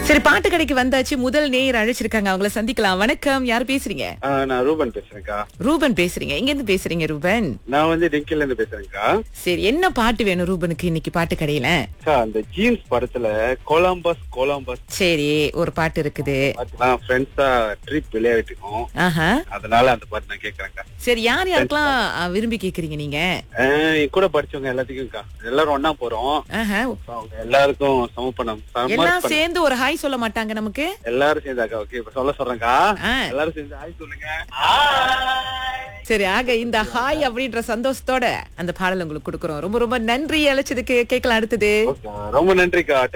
சரி பாட்டு கடைக்கு வந்தாச்சு முதல் நேயர் அழைச்சிருக்காங்க அவங்கள சந்திக்கலாம் வணக்கம் யார் பேசுறீங்க ஆ, நான் ரூபன் பேசுறேன்க்கா ரூபன் பேசுறீங்க எங்க இருந்து பேசுறீங்க ரூபன் நான் வந்து டிங்கில இருந்து பேசுறேன்க்கா சரி என்ன பாட்டு வேணும் ரூபனுக்கு இன்னைக்கு பாட்டு கடையில அக்கா அந்த ஜீன்ஸ் படத்துல கொலம்பஸ் கொலம்பஸ் சரி ஒரு பாட்டு இருக்குது பாட்டுலாம் ஃப்ரெண்ட்ஸா ட்ரிப் விளையாடிட்டு இருக்கோம் ஆஹா அதனால அந்த பாட்டு நான் கேக்குறேன்க்கா சரி யார் யாருக்கெல்லாம் அஹ், விரும்பி கேக்குறீங்க நீங்க ஆ, என் கூட படிச்சவங்க எல்லாத்துக்கும்க்கா எல்லாரும் ஒண்ணா போறோம் ஆஹா So, அவங்க எல்லாருக்கும் சமப்பணம் எல்லாம் சேர்ந்து ஒரு ஹாய் சொல்ல மாட்டாங்க நமக்கு எல்லாரும் சேர்ந்தாக்கா ஓகே இப்ப சொல்ல சொல்றேன்க்கா ஆ. எல்லாரும் சேர்ந்து ஹாய் சொல்லுங்க சரி ஆக இந்த ஹாய் அப்படின்ற சந்தோஷத்தோட அந்த பாடல் உங்களுக்கு கொடுக்குறோம் ரொம்ப ரொம்ப நன்றி அழைச்சதுக்கு கேட்கலாம் அடுத்தது Okay, ரொம்ப நன்றிக்கா